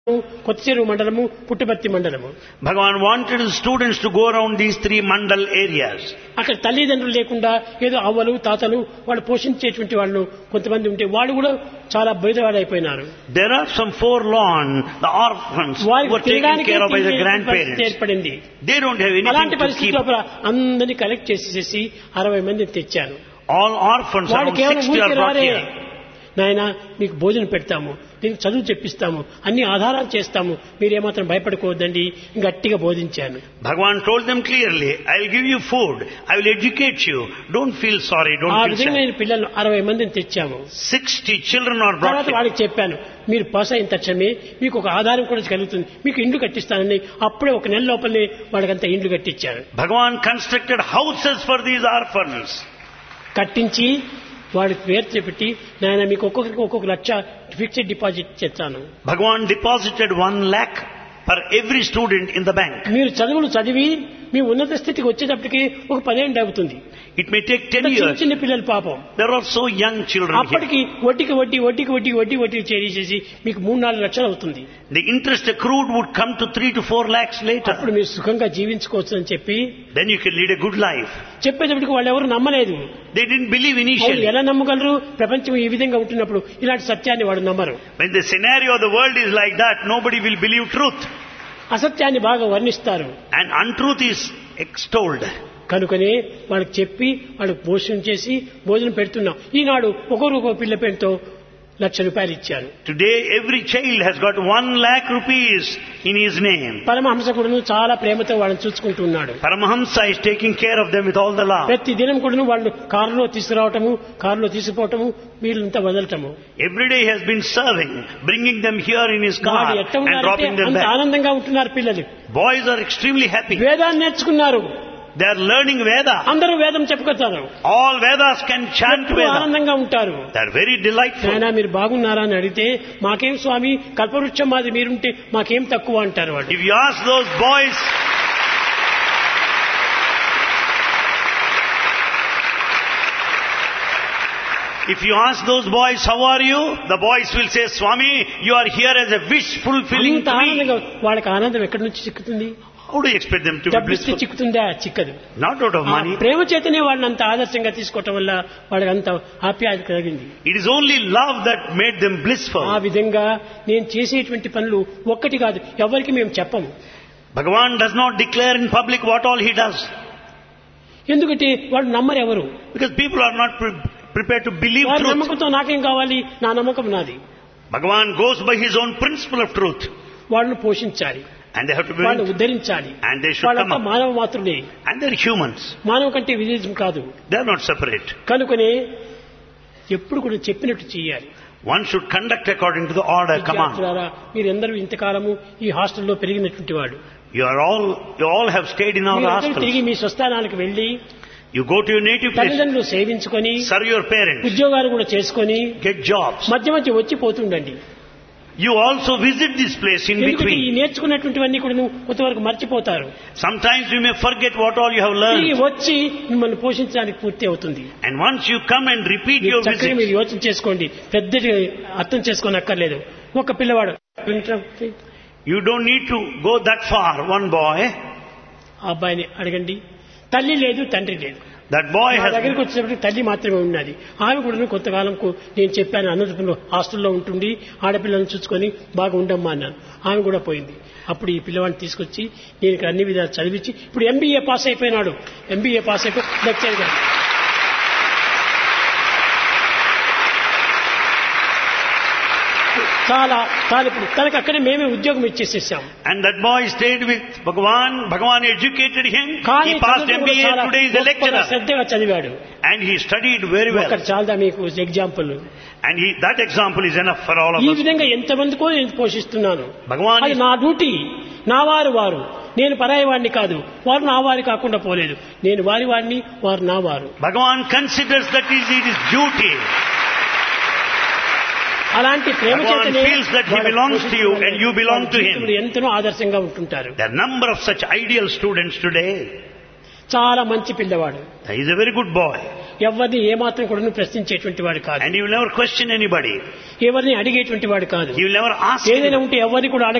కొత్త చెరువు మండలము పుట్టపర్తి మండలము Bhagavan wanted the students to go around these three mandal areas. అక్కడ తల్లిదండ్రులు లేకుండా ఏదో అవ్వలు తాతలు వాళ్ళు పోషించేటువంటి వాళ్ళు కొంతమంది ఉంటే వాళ్ళు కూడా చాలా బయటవాడైపోయినారు There are some forlorn, the orphans who వారికి were taken తినడానికి care of by the పరిస్థితి grandparents. ఏర్పడింది They don't have anything అలాంటి to పరిస్థితి keep. లోపల అందరినీ కలెక్ట్ చేసేసి అరవై మందిని తెచ్చాను All orphans, వాడు around కేవలం 60 are ఊరికి brought రారే here. నాయన మీకు భోజనం పెడతాము మీకు చదువు చెప్పిస్తాము అన్ని ఆధారాలు చేస్తాము మీరేమాత్రం భయపడుకోవద్దండి గట్టిగా బోధించాను Bhagavan told them clearly, I will give you food, I will educate you. Don't feel sorry, ఆ don't feel విధంగా sad. నేను పిల్లలు అరవై మందిని తెచ్చాము 60 children are brought తర్వాత here. వాడికి చెప్పాను మీరు పాస్ అయిన తక్షణమే మీకు ఒక ఆధారం కూడా కలుగుతుంది మీకు ఇండ్లు కట్టిస్తానని అప్పుడే ఒక నెల లోపలనే వాడికంత ఇండ్లు కట్టించారు Bhagavan constructed houses for these orphans. కట్టించి వాడికి పేరు చెప్పి నాయన మీకు ఒక్కొక్కరికి ఒక్కొక్క లక్ష ఫిక్స్డ్ డిపాజిట్ చేస్తాను Bhagavan deposited one lakh per every student in the bank. మీరు చదువులు చదివి మీ ఉన్నత స్థితికి వచ్చేటప్పటికి ఒక పదేళ్ళు అవుతుంది It may take 10 చిన్న years. చిన్న పిల్లలు పాపం There are so young children here. అప్పటికి వడ్డీకి వడ్డీ వడ్డీకి వడ్డీ వడ్డీ వడ్డీ చేసేసి మీకు మూడు నాలుగు లక్షలు అవుతుంది The interest accrued would come to 3 to 4 lakhs అప్పుడు later. మీరు సుఖంగా జీవించుకోవచ్చు అని చెప్పి Then you can lead a good life. చెప్పేటప్పటికి వాళ్ళు ఎవరు నమ్మలేదు They didn't believe అవును, initially. ఎలా నమ్మగలరు ప్రపంచం ఈ విధంగా ఉంటున్నప్పుడు ఇలాంటి సత్యాన్ని వాడు నమ్మరు When the scenario of the world is like that, nobody will believe truth. అసత్యాన్ని బాగా వర్ణిస్తారు And untruth is extolled. కనుకనే వాళ్ళకి చెప్పి వాళ్ళకి భోజనం చేసి భోజనం పెడుతున్నాం ఈనాడు ఒకరు ఒక పిల్ల పేరుతో లక్ష రూపాయలు ఇచ్చారు Today, every child has got one lakh rupees in his name. Paramahamsa కూడాను చాలా ప్రేమతో వాళ్ళని చూసుకుంటున్నాడు Paramahamsa is taking care of them with all the love. ప్రతి దినం కూడాను వాళ్ళు కారులో తీసుకురావటము కారులో తీసుకుపోవటము వీళ్ళంతా వదలటము Every day he has been serving, bringing them here in his car వాడు ఎట్ట and ఉన్నారంటే dropping them అంత back. ఆనందంగా ఉంటున్నారు పిల్లలు Boys are extremely happy. వేదాన్ని నేర్చుకున్నారు They are learning Veda. అందరూ వేదం చెప్పుకొస్తారు All Vedas can chant ఎప్పుడూ Veda. ఆనందంగా ఉంటారు They are very delightful. నాయనా మీరు బాగున్నారా అని అడిగితే మాకేం స్వామి కల్పవృక్షం మాది మీరుంటే మాకేం తక్కువ అంటారు వాళ్ళు If you ask those boys, if you ask those boys, how are you? The boys will say, Swami, you are here as a wish fulfilling అంత tree. ఆనందంగా వాళ్ళకి ఆనందం ఎక్కడి నుంచి చిక్కుతుంది How do you expect them to be డబ్బిస్తే blissful? చిక్కుతుందా చిక్కదు Not out of ఆ money. ప్రేమ చేతనే వాళ్ళని అంత ఆదర్శంగా తీసుకోవటం వల్ల వాళ్ళకి అంత ఆప్యాయత కలిగింది It is only love that made them ఆ blissful. విధంగా నేను చేసేటువంటి పనులు ఒక్కటి కాదు ఎవరికి మేము చెప్పము Bhagavan does not declare in public what all he does. ఎందుకంటే వాళ్ళు నమ్మరు ఎవరు Because people are not pre- prepared to believe వారి truth. నమ్మకంతో నాకేం కావాలి నా నమ్మకం నాది Bhagavan goes by his own principle of truth. వాళ్ళని పోషించాలి And they have to be వాళ్ళని ఉద్ధరించాలి And they should come వాళ్ళంతా up. మానవ మాత్రులే And they're humans. మానవ కంటే విదేశం కాదు They're not separate. కనుకనే ఎప్పుడు కూడా చెప్పినట్టు చేయాలి One should conduct according to the order command. విద్యార్థులారా మీరందరూ ఇంతకాలము ఈ హాస్టల్లో పెరిగినటువంటి వాడు You are all, you all have stayed in our మీరందరూ తిరిగి hostels. మీ స్వస్థానాలకు వెళ్లి You go to your native place, తల్లిదండ్రులు సేవించుకొని serve your parents, ఉద్యోగాలు కూడా చేసుకొని get jobs. మధ్య మధ్య వచ్చి పోతుండండి You also visit this place in ఎందుకంటే ఈ between. నేర్చుకున్నటువంటివన్నీ కూడా కొంతవరకు మర్చిపోతారు Sometimes you may forget what all you have తిరిగి learned. వచ్చి మిమ్మల్ని పోషించడానికి పూర్తి అవుతుంది And once you come and repeat మీరు your చక్కగా మీరు visit, యోచన చేసుకోండి పెద్దది అర్థం చేసుకొని అక్కర్లేదు ఒక పిల్లవాడు you don't need to go that far. One boy, ఆ అబ్బాయిని అడగండి తల్లి లేదు తండ్రి లేదు that boy నా has దగ్గరికి వచ్చేటప్పటికి తల్లి మాత్రమే ఉన్నది ఆమె కూడా కొంతకాలంకు నేను చెప్పాను అనంతపురంలో హాస్టల్లో ఉంటుండి ఆడపిల్లలను చూసుకొని బాగా ఉండమ్మా అన్నాను ఆమె కూడా పోయింది అప్పుడు ఈ పిల్లవాడిని తీసుకొచ్చి నేను ఇక్కడ అన్ని విధాలు చదివించి ఇప్పుడు ఎంబీఏ పాస్ అయిపోయినాడు ఎంబీఏ పాస్ అయిపోయి లెక్చర్ గా చాలా చాలా ఇప్పుడు తనకు అక్కడే మేమే ఉద్యోగం ఇచ్చేసేసాం And that boy stayed with Bhagavan. Bhagavan educated him. కానీ He passed చదువులో MBA. చాలా Today is a గొప్పగా lecturer. శ్రద్ధగా చదివాడు And he studied very well. ఒకటి చాలదా మీకు example And he, that example is enough for all of ఈ us. విధంగా ఎంతమందికో నేను పోషిస్తున్నాను Bhagavan అది is, నా డ్యూటీ నా వారు వారు నేను పరాయి వాడిని కాదు వారు నా వారి కాకుండా పోలేదు నేను వారి వాడిని వారు నా వారు Bhagavan considers that is it is duty. అలాంటి ప్రేమ Bhagavan చేతనే feels that he వాళ్ళ belongs to you and you belong వాళ్ళ to him. జీవితంలో ఎంతనో ఆదర్శంగా ఉంటుంటారు There are number of such ideal students today. చాలా మంచి పిల్లవాడు He is a very good boy. ఎవరిని ఏమాత్రం కూడా ప్రశ్నించేటువంటి వాడు కాదు And he will never question anybody. ఎవరిని అడిగేటువంటి వాడు కాదు He will never ask ఏదైనా anybody. ఉంటే ఎవరిని కూడా